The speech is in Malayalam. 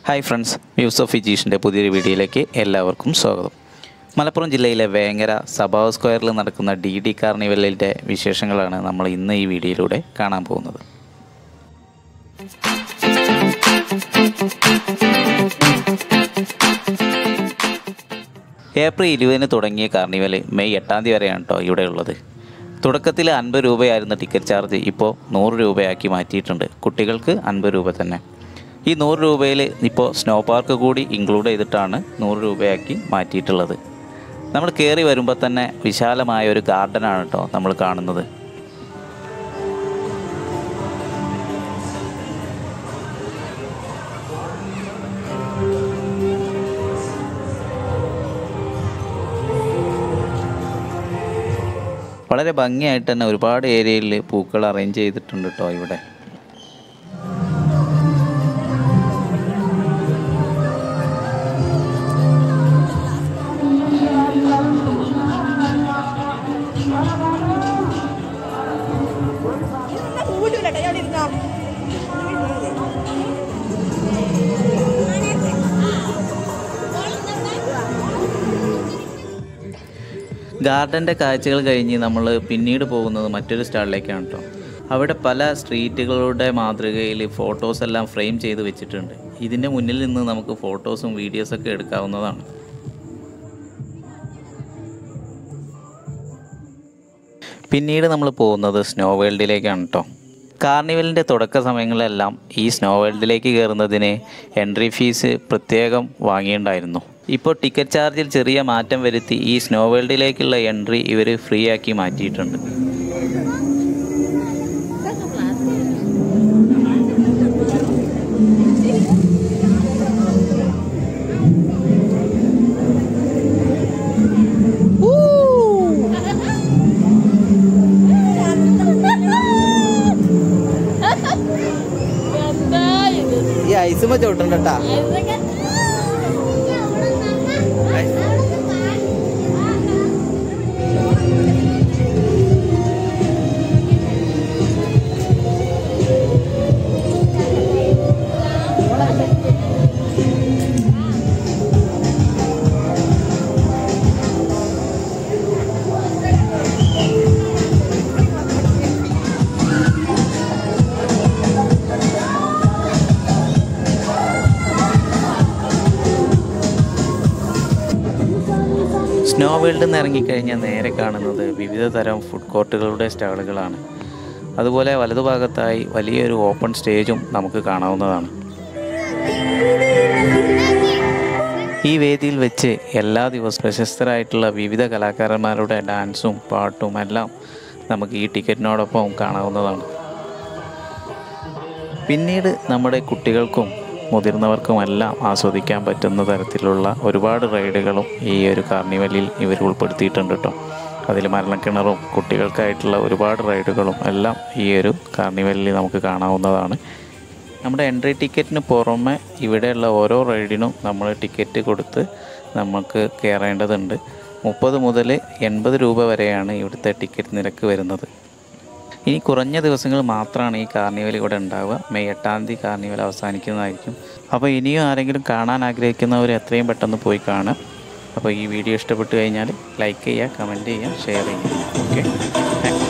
ഹായ് ഫ്രണ്ട്സ് വ്യൂസ് ഓഫ് ഫിജീഷിൻ്റെ പുതിയൊരു വീഡിയോയിലേക്ക് എല്ലാവർക്കും സ്വാഗതം മലപ്പുറം ജില്ലയിലെ വേങ്ങര സഭാ സ്ക്വയറിൽ നടക്കുന്ന ഡി ഡി കാർണിവലിൻ്റെ വിശേഷങ്ങളാണ് നമ്മൾ ഇന്ന് ഈ വീഡിയോയിലൂടെ കാണാൻ പോകുന്നത് ഏപ്രിൽ ഇരുപതിന് തുടങ്ങിയ കാർണിവൽ മെയ് എട്ടാം തീയതി വരെയാണ് കേട്ടോ ഇവിടെ ഉള്ളത് തുടക്കത്തിൽ അൻപത് രൂപയായിരുന്ന ടിക്കറ്റ് ചാർജ് ഇപ്പോൾ നൂറ് രൂപയാക്കി മാറ്റിയിട്ടുണ്ട് കുട്ടികൾക്ക് അൻപത് രൂപ തന്നെ ഈ നൂറ് രൂപയിൽ ഇപ്പോൾ സ്നോ പാർക്ക് കൂടി ഇൻക്ലൂഡ് ചെയ്തിട്ടാണ് നൂറ് രൂപയാക്കി മാറ്റിയിട്ടുള്ളത് നമ്മൾ കയറി വരുമ്പോൾ തന്നെ വിശാലമായ ഒരു ഗാർഡനാണ് കേട്ടോ നമ്മൾ കാണുന്നത് വളരെ ഭംഗിയായിട്ട് തന്നെ ഒരുപാട് ഏരിയയിൽ പൂക്കൾ അറേഞ്ച് ചെയ്തിട്ടുണ്ട് കേട്ടോ ഇവിടെ ഊട്ടൂലട്ടെ എവിടെ ഇരുന്നോ ഗാർഡൻ്റെ കാഴ്ചകൾ കഴിഞ്ഞ് നമ്മൾ പിന്നീട് പോകുന്നത് മറ്റൊരു സ്റ്റാളിലേക്കാണ് കേട്ടോ അവിടെ പല സ്ട്രീറ്റുകളുടെ മാതൃകയിൽ ഫോട്ടോസ് എല്ലാം ഫ്രെയിം ചെയ്ത് വെച്ചിട്ടുണ്ട് ഇതിൻ്റെ മുന്നിൽ നിന്ന് നമുക്ക് ഫോട്ടോസും വീഡിയോസൊക്കെ എടുക്കാവുന്നതാണ് പിന്നീട് നമ്മൾ പോകുന്നത് സ്നോ വേൾഡിലേക്കാണ് കേട്ടോ കാർണിവലിൻ്റെ തുടക്ക സമയങ്ങളിലെല്ലാം ഈ സ്നോ വേൾഡിലേക്ക് കയറുന്നതിന് എൻട്രി ഫീസ് പ്രത്യേകം വാങ്ങിയിട്ടുണ്ടായിരുന്നു ഇപ്പോൾ ടിക്കറ്റ് ചാർജിൽ ചെറിയ മാറ്റം വരുത്തി ഈ സ്നോ വേൾഡിലേക്കുള്ള എൻട്രി ഇവർ ഫ്രീ ആക്കി മാറ്റിയിട്ടുണ്ട് എന്താ ഇത് ഈ ഐസുമ ചോട്ടുണ്ടട്ടാ എന്തൊക്കെ സ്നോ വേൾഡിൽ നിന്ന് ഇറങ്ങിക്കഴിഞ്ഞാൽ നേരെ കാണുന്നത് വിവിധ തരം ഫുഡ് കോർട്ടുകളുടെ സ്റ്റാളുകളാണ് അതുപോലെ വലതുഭാഗത്തായി വലിയൊരു ഓപ്പൺ സ്റ്റേജും നമുക്ക് കാണാവുന്നതാണ് ഈ വേദിയിൽ വെച്ച് എല്ലാ ദിവസവും പ്രശസ്തരായിട്ടുള്ള വിവിധ കലാകാരന്മാരുടെ ഡാൻസും പാട്ടും എല്ലാം നമുക്ക് ഈ ടിക്കറ്റിനോടൊപ്പം കാണാവുന്നതാണ് പിന്നീട് നമ്മുടെ കുട്ടികൾക്കും മുതിർന്നവർക്കുമെല്ലാം ആസ്വദിക്കാൻ പറ്റുന്ന തരത്തിലുള്ള ഒരുപാട് റൈഡുകളും ഈ ഒരു കാർണിവലിൽ ഇവർ ഉൾപ്പെടുത്തിയിട്ടുണ്ട് കേട്ടോ അതിൽ മരണക്കിണറും കുട്ടികൾക്കായിട്ടുള്ള ഒരുപാട് റൈഡുകളും എല്ലാം ഈ ഒരു കാർണിവലിൽ നമുക്ക് കാണാവുന്നതാണ് നമ്മുടെ എൻട്രി ടിക്കറ്റിന് പുറമെ ഇവിടെയുള്ള ഓരോ റൈഡിനും നമ്മൾ ടിക്കറ്റ് കൊടുത്ത് നമുക്ക് കയറേണ്ടതുണ്ട് മുപ്പത് മുതൽ എൺപത് രൂപ വരെയാണ് ഇവിടുത്തെ ടിക്കറ്റ് നിരക്ക് വരുന്നത് ഇനി കുറഞ്ഞ ദിവസങ്ങൾ മാത്രമാണ് ഈ കാർണിവൽ ഇവിടെ ഉണ്ടാവുക മെയ് എട്ടാം തീയതി കാർണിവൽ അവസാനിക്കുന്നതായിരിക്കും അപ്പോൾ ഇനിയും ആരെങ്കിലും കാണാൻ ആഗ്രഹിക്കുന്നവർ എത്രയും പെട്ടെന്ന് പോയി കാണാം അപ്പോൾ ഈ വീഡിയോ ഇഷ്ടപ്പെട്ട് കഴിഞ്ഞാൽ ലൈക്ക് ചെയ്യുക കമൻറ്റ് ചെയ്യുക ഷെയർ ചെയ്യുക ഓക്കെ താങ്ക്